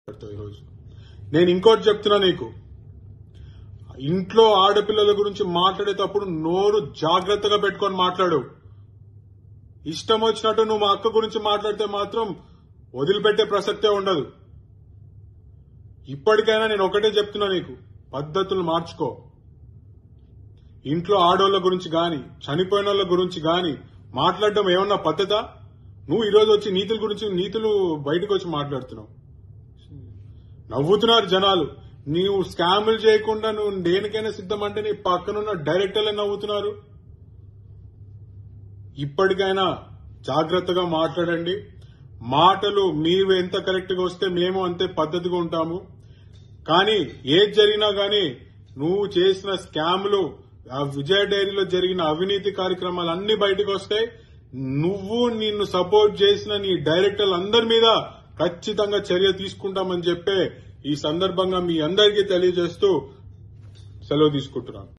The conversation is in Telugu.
మాట్లాడతావు ఈరోజు నేను ఇంకోటి చెప్తున్నా నీకు ఇంట్లో ఆడపిల్లల గురించి మాట్లాడేటప్పుడు నోరు జాగ్రత్తగా పెట్టుకొని మాట్లాడు ఇష్టం వచ్చినట్టు నువ్వు మా అక్క గురించి మాట్లాడితే మాత్రం వదిలిపెట్టే ప్రసక్తే ఉండదు ఇప్పటికైనా నేను ఒకటే చెప్తున్నా నీకు పద్ధతులు మార్చుకో ఇంట్లో ఆడోళ్ళ గురించి గాని చనిపోయిన వాళ్ళ గురించి గాని మాట్లాడడం ఏమన్నా పద్ధత నువ్వు ఈరోజు వచ్చి నీతుల గురించి నీతులు బయటకు వచ్చి మాట్లాడుతున్నావు నవ్వుతున్నారు జనాలు నీవు స్కాములు చేయకుండా నువ్వు దేనికైనా సిద్ధం అంటే నీ పక్కనున్న డైరెక్టర్లే నవ్వుతున్నారు ఇప్పటికైనా జాగ్రత్తగా మాట్లాడండి మాటలు మీరు ఎంత కరెక్ట్ గా వస్తే మేము అంతే పద్ధతిగా ఉంటాము కానీ ఏది జరిగినా గానీ నువ్వు చేసిన స్కాములు ఆ విజయ డైరీలో జరిగిన అవినీతి కార్యక్రమాలు అన్ని బయటకు వస్తాయి నువ్వు నిన్ను సపోర్ట్ చేసిన నీ డైరెక్టర్లు అందరి మీద ఖచ్చితంగా చర్య తీసుకుంటామని చెప్పే ఈ సందర్భంగా మీ అందరికీ తెలియజేస్తూ సెలవు తీసుకుంటున్నాను